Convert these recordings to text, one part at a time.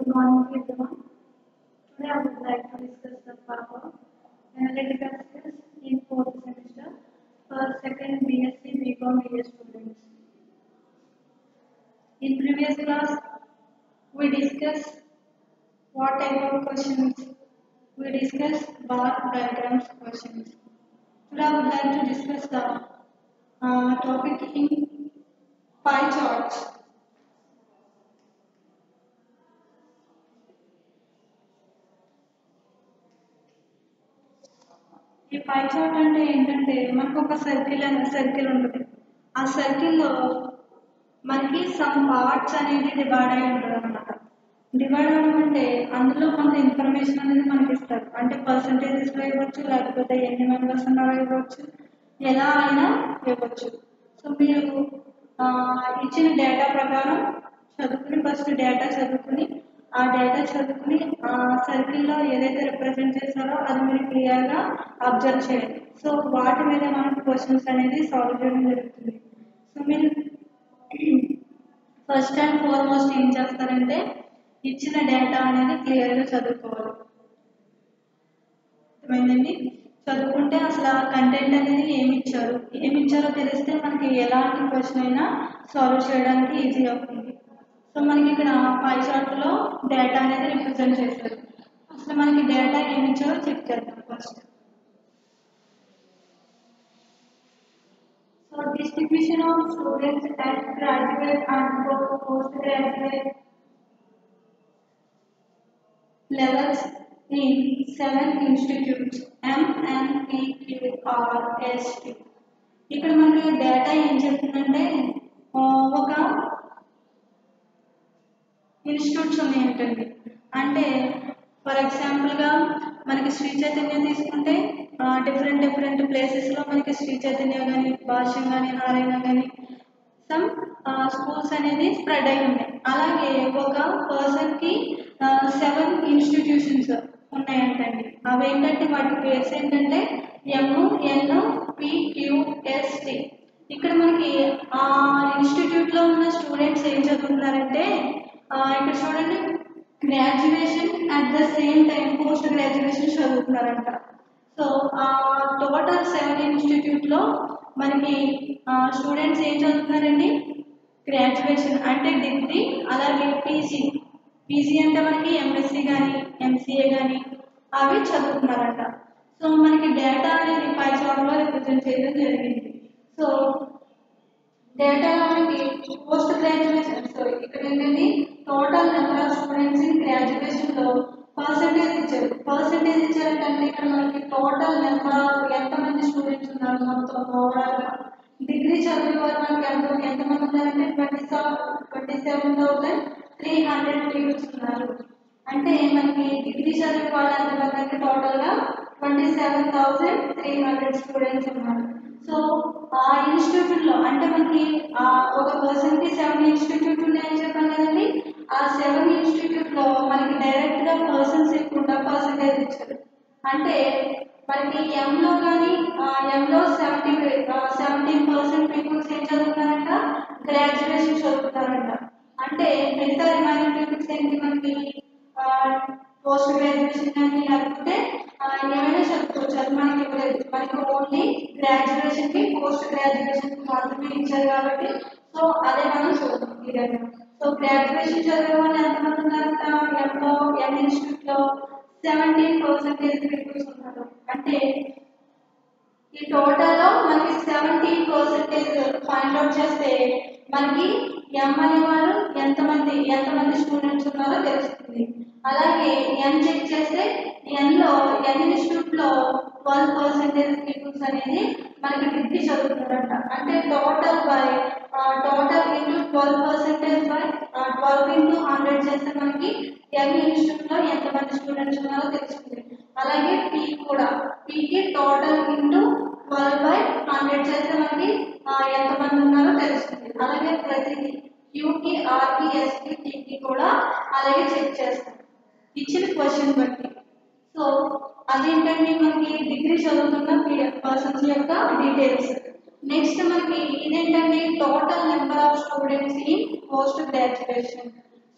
Good morning to everyone. Today I would like to discuss the power analytical skills in fourth semester for second BSc BCom BA students. In previous class, we discussed what type of questions. We discussed bar diagrams questions. Today I would like to discuss the uh, topic in pie charts. ఈ pie chart అంటే ఏంటంటే మనకు ఒక circle అనే circle ఉంటుంది ఆ సర్కిల్లో మనకి సమ్ పార్ట్స్ అనేది డివైడ్ అయి ఉంటుంది అనమాట డివైడ్ అవ్వడం అంటే అందులో కొంత ఇన్ఫర్మేషన్ అనేది మనకి ఇస్తారు అంటే పర్సంటేజెస్లో ఇవ్వచ్చు లేకపోతే ఎన్ని మెంబర్స్ ఉన్నారో ఇవ్వచ్చు ఎలా అయినా ఇవ్వచ్చు సో మీరు ఆ, ఇచ్చిన డేటా ప్రకారం చదువుకుని ఫస్ట్ డేటా చదువుకుని ఆ డేటా చదువుకుని ఆ సర్కిల్లో ఏదైతే రిప్రజెంట్ చేస్తారో అది మీరు క్లియర్గా అబ్జర్వ్ చేయండి సో వాటి మీద మనం క్వశ్చన్స్ అనేది సాల్వ్ చేయడం జరుగుతుంది సో మీరు ఫస్ట్ అండ్ ఫార్మోస్ట్ ఏం చేస్తారంటే ఇచ్చిన డేటా అనేది క్లియర్గా చదువుకోవాలి అర్థమైందండి చదువుకుంటే అసలు ఆ కంటెంట్ అనేది ఏమి ఇచ్చారు ఏమి ఇచ్చారో తెలిస్తే మనకి ఎలాంటి క్వశ్చన్ అయినా సాల్వ్ చేయడానికి ఈజీ అవుతుంది సో మనకి ఇక్కడ పై చార్ట్లో డేటా అనేది రిప్రజెంట్ చేశారు అసలు మనకి డేటా ఏమి ఇచ్చారో చెక్ చేద్దాం first so distribution of students at graduate and post graduate levels in seven institutes MNPQRST ఇక్కడ మనకి డేటా ఏం చెప్తుందంటే ఆ, ఒక ఇన్స్టిట్యూట్స్ ఉన్నాయంటండి అంటే ఫర్ ఎగ్జాంపుల్గా మనకి శ్రీ చైతన్య తీసుకుంటే డిఫరెంట్ డిఫరెంట్ ప్లేసెస్లో మనకి శ్రీ చైతన్య కానీ భాష్యం కానీ నారాయణ కానీ సమ్ స్కూల్స్ అనేది స్ప్రెడ్ అయి ఉన్నాయి అలాగే ఒక పర్సన్కి సెవెన్ ఇన్స్టిట్యూషన్స్ ఉన్నాయంటండి అవి ఏంటంటే వాటి పేర్స్ ఏంటంటే ఎం ఎన్ పిక్యూఎస్టి ఇక్కడ మనకి ఆ ఇన్స్టిట్యూట్లో ఉన్న స్టూడెంట్స్ ఏం చదువుతున్నారంటే ఆ, ఇక్కడ చూడండి graduation at the same time post graduation చదువుతున్నారంట సో ఆ టోటల్ సెవెన్ ఇన్స్టిట్యూట్లో మనకి స్టూడెంట్స్ ఏం చదువుతున్నారండి గ్రాడ్యుయేషన్ అంటే డిగ్రీ అలాగే పీజీ పీజీ అంటే మనకి ఎంఎస్సి కానీ ఎంసీఏ కానీ అవి చదువుతున్నారంట సో మనకి డేటా అనేది పై చార్ట్లో రిప్రజెంట్ చేయడం జరిగింది సో డేటా మనకి పోస్ట్ గ్రాడ్యుయేషన్ సో ఇక్కడ ఏంటంటే total number of students in graduation లో పర్సంటేజ్ ఇచ్చారు పర్సంటేజ్ ఇచ్చారంటే ఇక్కడ మనకి టోటల్ నెంబర్ ఆఫ్ ఎంతమంది స్టూడెంట్స్ ఉన్నారు మొత్తం ఓవరాల్ గా డిగ్రీ చదివే వారు మనకి ఎంత ఎంతమంది ఉన్నారంటే twenty twenty seven thousand three hundred peoples ఉన్నారు అంటే మనకి డిగ్రీ చదివే వాళ్ళు ఎంతమంది అంటే టోటల్ గా twenty seven thousand three hundred students ఉన్నారు సో ఆ ఇన్స్టిట్యూట్ లో అంటే మనకి ఆ ఒక పర్సన్ కి సెవెన్ ఇన్స్టిట్యూట్ ఉన్నాయని చెప్పాను కదండి ఆ సెవెన్ ఇన్స్టిట్యూట్ లో మనకి డైరెక్ట్ గా పర్సన్స్ ఎక్కువ పర్సంటేజ్ ఇచ్చారు అంటే మనకి ఎం లో కానీ ఎం లో సెవెంటీ సెవెంటీన్ పర్సెంట్ పీపుల్స్ ఏం చదువుతున్నారంట గ్రాడ్యుయేషన్ చదువుతున్నారంట అంటే మిగతా రిమైనింగ్ పీపుల్స్ ఏంటి మనకి పోస్ట్ గ్రాడ్యుయేషన్ కానీ లేకపోతే ఆ, ఏమైనా చదువుకోవచ్చు అది మనకి ఇవ్వలేదు మనకి ఓన్లీ గ్రాడ్యుయేషన్ కి పోస్ట్ గ్రాడ్యుయేషన్ కి మాత్రమే ఇచ్చారు కాబట్టి సో అదే మనం చూద్దాం క్లియర్గా సో గ్రాడ్యుయేషన్ చదివే వాళ్ళు ఎంతమంది ఉన్నారంట ఎంలో ఎం ఇన్స్టిట్యూట్ లో సెవెంటీన్ పర్సెంటేజ్ పీపుల్స్ ఉన్నారు అంటే ఈ టోటల్ లో మనకి సెవెంటీన్ పర్సెంటేజ్ ఫైండ్ అవుట్ చేస్తే మనకి ఎం అనేవారు ఎంతమంది ఎంతమంది స్టూడెంట్స్ ఉన్నారో తెలుస్తుంది అలాగే ఎన్ చెక్ చేస్తే ఎన్ లో ఎన్ ఇన్స్టిట్యూట్ లో ట్వెల్వ్ పర్సెంటేజ్ పీపుల్స్ అనేది మనకి డిగ్రీ చదువుతున్నారంట అంటే total by total into twelve percentage by twelve into hundred చేస్తే మనకి ఎన్ ఇన్స్టిట్యూట్ లో ఎంతమంది స్టూడెంట్స్ ఉన్నారో తెలుస్తుంది అలాగే పీ కూడా పీకి total into twelve by hundred చేస్తే మనకి ఆ, ఎంతమంది ఉన్నారో తెలుస్తుంది అలాగే ప్రతిదీ క్యూకి ఆర్కి ఎస్కి టీకి కూడా అలాగే చెక్ చేస్తాం ఇచ్చిన క్వశ్చన్ బట్టి సో అదేంటంటే మనకి డిగ్రీ చదువుతున్న పర్సన్స్ యొక్క డీటెయిల్స్ నెక్స్ట్ మనకి ఇదేంటంటే total number of students in post graduation so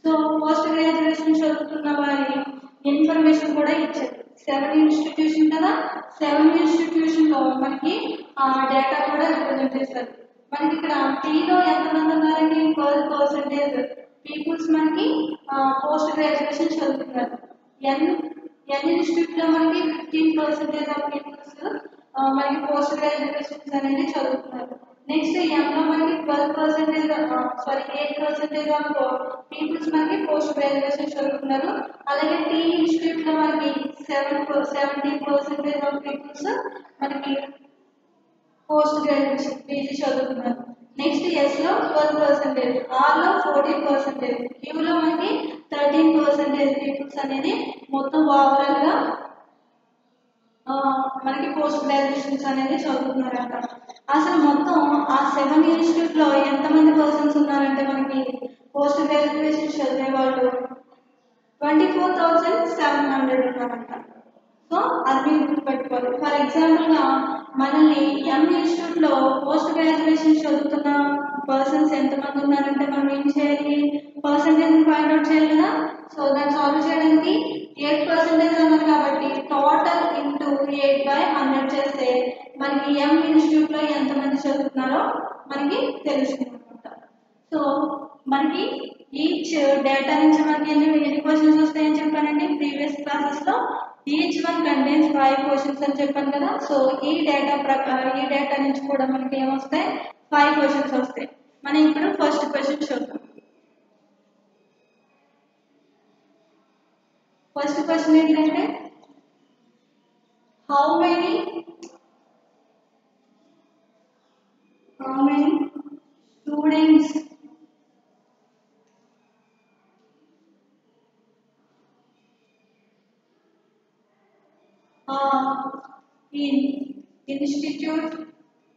so post graduation చదువుతున్న వారి ఇన్ఫర్మేషన్ కూడా ఇచ్చారు సెవెన్ ఇన్స్టిట్యూషన్ కదా సెవెన్ ఇన్స్టిట్యూషన్ లో మనకి ఆ డేటా కూడా రిప్రజెంట్ చేశారు మనకి ఇక్కడ టీలో ఎంతమంది ఉన్నారండి ట్వెల్వ్ పర్సెంటేజ్ పీపుల్స్ మనకి పోస్ట్ గ్రాడ్యుయేషన్ చదువుతున్నారు ఎన్ ఎన్ ఇన్స్టిట్యూట్ లో మనకి ఫిఫ్టీన్ పర్సెంటేజ్ ఆఫ్ పీపుల్స్ మనకి పోస్ట్ గ్రాడ్యుయేషన్స్ అనేది చదువుతున్నారు నెక్స్ట్ ఎంలో మనకి twelve percentage sorry eight percentage of peoples మనకి పోస్ట్ గ్రాడ్యుయేషన్ చదువుతున్నారు అలాగే టీ ఇన్స్టిట్యూట్ లో మనకి seven seventeen percentage of peoples మనకి పోస్ట్ గ్రాడ్యుయేషన్ పీజీ చదువుతున్నారు నెక్స్ట్ ఎస్ లో ట్వెల్వ్ పర్సెంటేజ్ ఆర్ లో ఫోర్టీన్ పర్సెంటేజ్ క్యూ లో మనకి థర్టీన్ పర్సెంటేజ్ పీపుల్స్ అనేది మొత్తం ఓవరాల్ గా ఆ, మనకి పోస్ట్ గ్రాడ్యుయేషన్స్ అనేది చదువుతున్నారంట అసలు మొత్తం ఆ సెవెన్ ఇన్స్టిట్యూట్ లో ఎంతమంది పర్సన్స్ ఉన్నారంటే మనకి పోస్ట్ గ్రాడ్యుయేషన్ చదివే వాళ్ళు twenty four thousand seven hundred ఉన్నారంట సో అది మీరు గుర్తుపెట్టుకోవాలి ఫర్ ఎగ్జాంపుల్ గా మనల్ని ఎం ఇన్స్టిట్యూట్ లో పోస్ట్ గ్రాడ్యుయేషన్ చదువుతున్న పర్సన్స్ ఎంతమంది ఉన్నారంటే మనం ఏం చేయాలి పర్సంటేజ్ ఫైండ్ అవుట్ చేయాలి కదా సో దాన్ని సాల్వ్ చేయడానికి ఎయిట్ పర్సెంటేజ్ అన్నారు కాబట్టి total into eight by hundred చేస్తే మనకి ఎం ఇన్స్టిట్యూట్ లో ఎంతమంది చదువుతున్నారో మనకి తెలుస్తుంది అనమాట సో మనకి ఈచ్ డేటా నుంచి మనకి ఎన్ని ఎన్ని క్వశ్చన్స్ వస్తాయని చెప్పానండి ప్రీవియస్ క్లాసెస్ లో each one contains five questions అని చెప్పాను కదా సో ఈ డేటా ప్రకారం ఈ డేటా నుంచి కూడా మనకి ఏమొస్తాయి ఫైవ్ క్వశ్చన్స్ వస్తాయి మనం ఇప్పుడు ఫస్ట్ క్వశ్చన్ చూద్దాం ఫస్ట్ క్వశ్చన్ ఏంటంటే how many how many students uh, in institute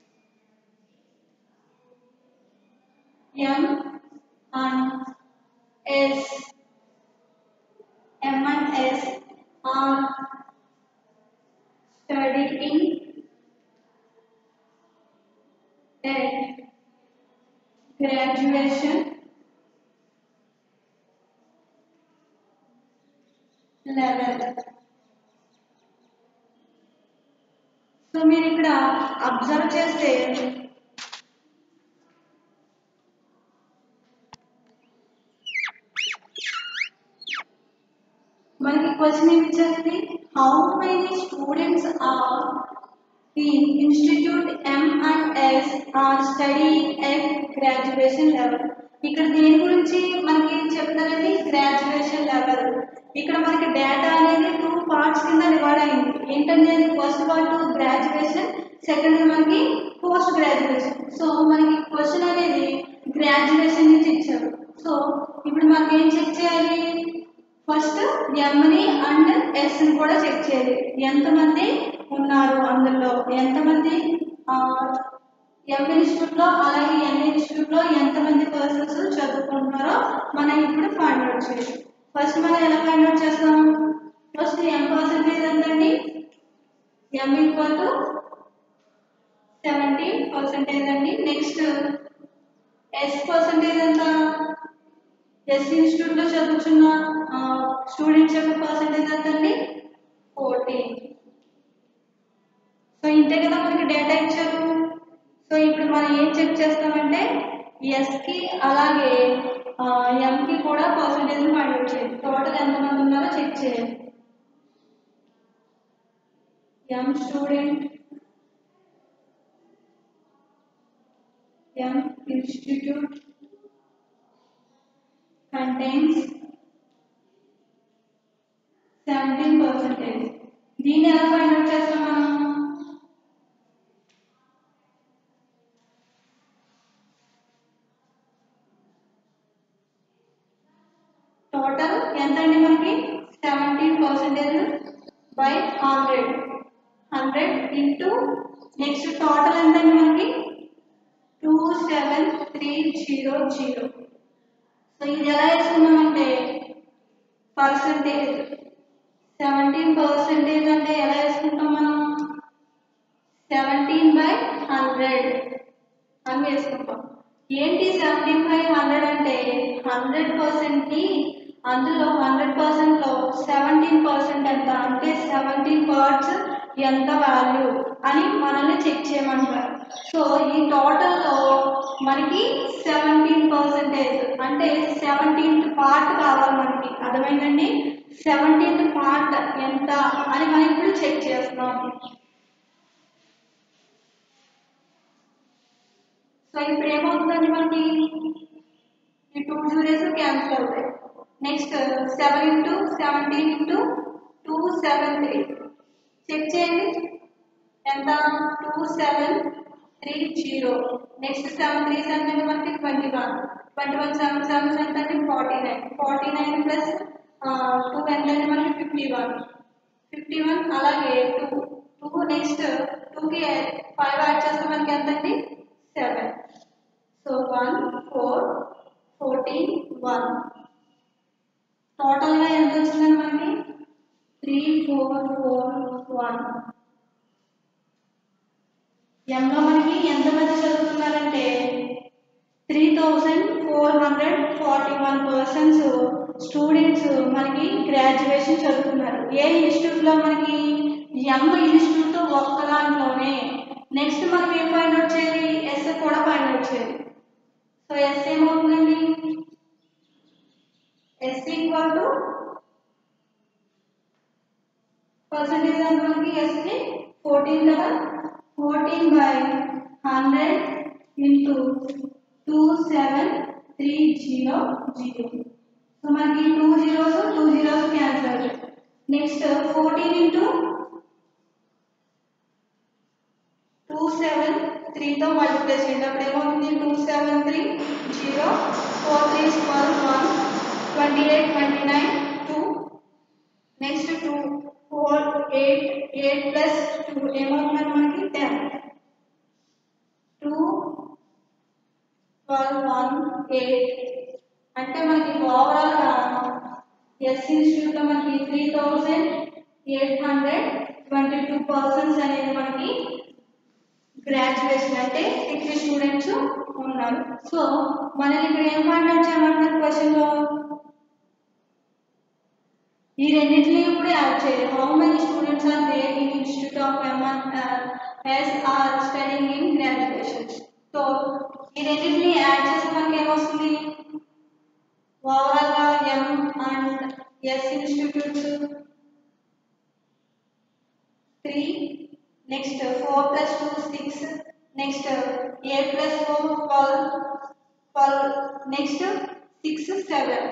M and S M and S are studying at graduation level. So మీరు ఇక్కడ అబ్జర్వ్ చేస్తే మనకి క్వశ్చన్ ఏమి ఇచ్చారండి how many students are in institute M and S are study at graduation level ఇక్కడ దేని గురించి మనకి చెప్తారండి గ్రాడ్యుయేషన్ లెవెల్ ఇక్కడ మనకి డేటా అనేది టూ పార్ట్స్ కింద డివైడ్ అయింది ఏంటంటే ఫస్ట్ పార్ట్ గ్రాడ్యుయేషన్ సెకండ్ మనకి పోస్ట్ గ్రాడ్యుయేషన్ సో మనకి క్వశ్చన్ అనేది గ్రాడ్యుయేషన్ నుంచి ఇచ్చారు సో ఇప్పుడు మనకి ఏం చెక్ చేయాలి ఫస్ట్ ఎంని అండ్ ఎస్ ని కూడా చెక్ చేయాలి ఎంతమంది ఉన్నారు అందులో ఎంతమంది ఎం ఇన్స్టిట్యూట్ లో అలాగే ఎన్ ఇన్స్టిట్యూట్ లో ఎంతమంది పర్సన్స్ చదువుకుంటున్నారో మనం ఇప్పుడు ఫైండ్ అవుట్ చేయాలి ఫస్ట్ మనం ఎలా ఫైండ్ అవుట్ చేస్తాం ఫస్ట్ ఎం పర్సెంటేజ్ ఎంతండి M equal to seventy percentage అండి నెక్స్ట్ ఎస్ పర్సెంటేజ్ ఎంత ఎస్ ఇన్స్టిట్యూట్ లో చదువుతున్న స్టూడెంట్స్ యొక్క పర్సెంటేజ్ ఎంత అండి ఫోర్టీన్ సో ఇంతే కదా మనకి డేటా ఇచ్చారు సో ఇప్పుడు మనం ఏం చెక్ చేస్తామంటే ఎస్ కి అలాగే ఎం కి కూడా పర్సెంటేజ్ ఫైండ్ అవుట్ చేయాలి టోటల్ ఎంతమంది ఉన్నారో చెక్ చేయాలి M student M institute contains 17 percentage. దీన్ని ఎలా ఫైండ్ అవుట్ చేస్తాం మనం టోటల్ ఎంత అండి మనకి seventeen percentage by hundred hundred into next total ఎంత అండి మనకి two seven three zero zero so ఇది ఎలా వేసుకున్నామంటే పర్సంటేజ్ సెవెంటీన్ పర్సెంటేజ్ అంటే ఎలా వేసుకుంటాం మనం సెవెంటీన్ బై హండ్రెడ్ అని వేసుకుంటాం ఏంటి సెవెంటీన్ బై హండ్రెడ్ అంటే హండ్రెడ్ పర్సెంట్ని అందులో హండ్రెడ్ పర్సెంట్లో సెవెంటీన్ పర్సెంట్ ఎంత అంటే సెవెంటీన్ పార్ట్స్ ఎంత వాల్యూ అని మనల్ని చెక్ చేయమంటారు సో ఈ టోటల్లో మనకి సెవెంటీన్ పర్సెంటేజ్ అంటే సెవెంటీన్త్ పార్ట్ కావాలి మనకి అర్థమైందండి సెవెంటీన్త్ పార్ట్ ఎంత అని మనం ఇప్పుడు చెక్ చేస్తున్నాం సో ఇప్పుడు ఏమవుతుందండి మనకి ఈ టూ జీరోస్ క్యాన్సిల్ అవుతాయి next seven into seventeen into two seven three check చేయండి ఎంత two seven three zero next seven three seven అంటే మనకి twenty one twenty one seven seven ఎంత అంటే forty nine forty nine plus two ఎంత అంటే మనకి ఫిఫ్టీ వన్ ఫిఫ్టీ వన్ అలాగే టూ టూ నెక్స్ట్ టూకి ఫైవ్ యాడ్ చేస్తే మనకి ఎంత అండి seven so one four fourteen one టోటల్గా ఎంత వచ్చిందండి మనకి త్రీ ఫోర్ ఫోర్ వన్ ఎంలో మనకి ఎంతమంది చదువుతున్నారంటే three thousand four hundred forty one persons students మనకి గ్రాడ్యుయేషన్ చదువుతున్నారు ఏ ఇన్స్టిట్యూట్లో మనకి ఎం ఇన్స్టిట్యూట్ ఒక్క దాంట్లోనే నెక్స్ట్ మనం ఏం ఫైండ్ అవుట్ చేయాలి ఎస్ కూడా ఫైండ్ అవుట్ చేయాలి సో ఎస్ ఏమవుతుందండి ఎస్ ఈక్వల్ టు పర్సంటేజ్ అంటే మనకి ఎస్కి ఫోర్టీన్ కదా fourteen by hundred into two seven three zero zero so మనకి two zeros two zeros cancel అవుతాయి next fourteen into two seven త్రీతో మల్టిప్లై చేయండి అప్పుడు ఏమవుతుంది two seven three zero four three twelve one twenty eight twenty nine two next two four eight eight plus two ఏమవుతుంది మనకి ten two twelve one eight అంటే మనకి ఓవరాల్గా S ఇన్స్టిట్యూట్లో మనకి three thousand eight hundred twenty two persons అనేది మనకి graduation అంటే డిగ్రీ స్టూడెంట్స్ ఉన్నారు సో మనల్ని ఇక్కడ ఏం ఫైండ్ అవుట్ చేయమంటారు క్వశ్చన్లో ఈ రెండింటిని కూడా యాడ్ చేయాలి how many students are there in institute of MN S are studying in graduation so ఈ రెండింటిని యాడ్ చేస్తే మనకి ఏమొస్తుంది ఓవరాల్గా M and S institutes three next four plus two six next eight plus four twelve twelve next six seven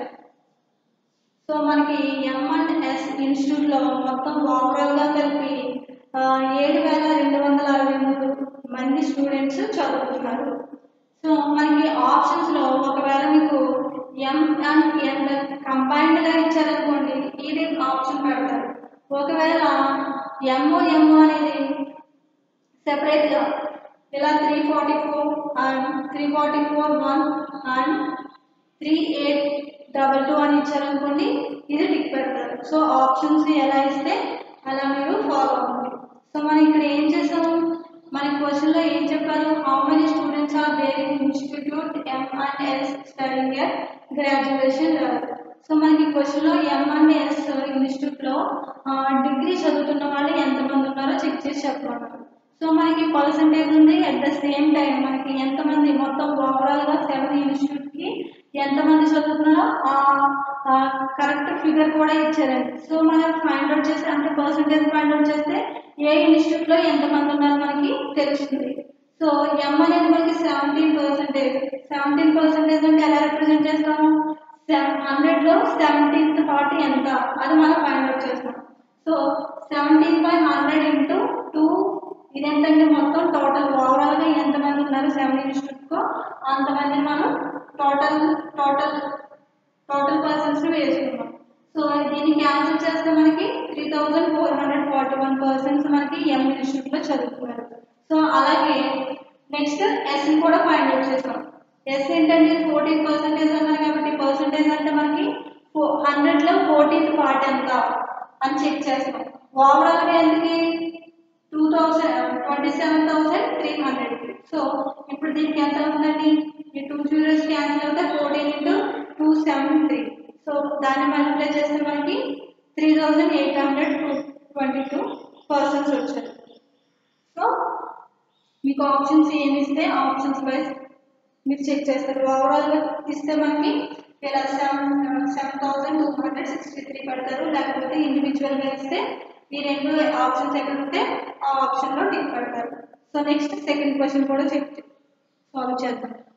so మనకి M and S ఇన్స్టిట్యూట్లో మొత్తం ఓవరాల్గా కలిపి ఏడు వేల రెండు వందల అరవై మూడు మంది స్టూడెంట్స్ చదువుతున్నారు సో మనకి ఆప్షన్స్లో ఒకవేళ మీకు ఎం అండ్ ఎన్ కంబైన్డ్గా ఇచ్చారనుకోండి ఇది ఆప్షన్ పెడతారు ఒకవేళ ఎంఓ ఎంఓ అనేది సెపరేట్గా ఇలా three forty four and three forty four one and three eight double two అని ఇచ్చారనుకోండి ఇది టిక్ పెడతారు సో ఆప్షన్స్ ఎలా ఇస్తే అలా మీరు ఫాలో అవ్వండి సో మనం ఇక్కడ ఏం చేసాము మన క్వశ్చన్లో ఏం చెప్పారు how many students are there in institute M and S studying at graduation level so మనకి క్వశ్చన్లో ఎం అండ్ ఎస్ ఇన్స్టిట్యూట్లో డిగ్రీ చదువుతున్న వాళ్ళు ఎంతమంది ఉన్నారో చెక్ చేసి చెప్పమన్నారు సో మనకి పర్సంటేజ్ ఉంది అట్ ద సేమ్ టైం మనకి ఎంతమంది మొత్తం ఓవరాల్గా సెవెన్ ఇన్స్టిట్యూట్కి ఎంతమంది చదువుతున్నారో ఆ కరెక్ట్ ఫిగర్ కూడా ఇచ్చారండి సో మనం ఫైండ్ అవుట్ చేస్తే అంటే పర్సంటేజ్ ఫైండ్ అవుట్ చేస్తే ఏ ఇన్స్టిట్యూట్లో ఎంతమంది ఉన్నారు మనకి తెలుస్తుంది సో ఎం అనేది మనకి సెవెంటీన్ పర్సెంటేజ్ సెవెంటీన్ పర్సెంటేజ్ అంటే ఎలా రిప్రజెంట్ చేస్తాము హండ్రెడ్లో సెవెంటీన్త్ పార్ట్ ఎంత అది మనం ఫైండ్ అవుట్ చేస్తాం so seventeen by hundred into two ఇదేంటంటే మొత్తం టోటల్ ఓవరాల్గా ఎంతమంది ఉన్నారు సెవెన్ ఇన్స్టిట్యూట్కో అంతమంది మనం టోటల్ టోటల్ టోటల్ పర్సన్స్ని వేసుకున్నాం సో దీన్ని క్యాన్సిల్ చేస్తే మనకి three thousand four hundred forty one persons మనకి ఎం ఇన్స్టిట్యూట్లో చదువుతున్నారు సో అలాగే నెక్స్ట్ ఎస్ని కూడా ఫైండ్ అవుట్ చేసాం ఎస్ ఏంటంటే ఫోర్టీన్ పర్సెంటేజ్ అన్నారు కాబట్టి పర్సెంటేజ్ అంటే మనకి హండ్రెడ్లో ఫోర్టీన్త్ పార్ట్ ఎంత అని చెక్ చేస్తాం ఓవరాల్గా ఎందుకు two thousand twenty seven thousand three hundred so ఇప్పుడు దీనికి ఎంత అవుతుందండి ఈ టూ జీరోస్ క్యాన్సిల్ అవుతే fourteen into two seven three so దాన్ని మల్టిప్లై చేస్తే మనకి three thousand eight hundred two twenty two persons వచ్చారు సో మీకు ఆప్షన్స్ ఏమి ఇస్తే ఆప్షన్స్ వైజ్ మీరు చెక్ చేస్తారు ఓవరాల్గా ఇస్తే మనకి ఇలా seven seven thousand two hundred sixty three పెడతారు లేకపోతే ఇండివిజువల్గా ఇస్తే ఈ రెండు ఆప్షన్స్ ఎక్కడ ఉంటే ఆ ఆప్షన్లో టిక్ పెడతారు సో నెక్స్ట్ సెకండ్ క్వశ్చన్ కూడా చెక్ సాల్వ్ చేద్దాం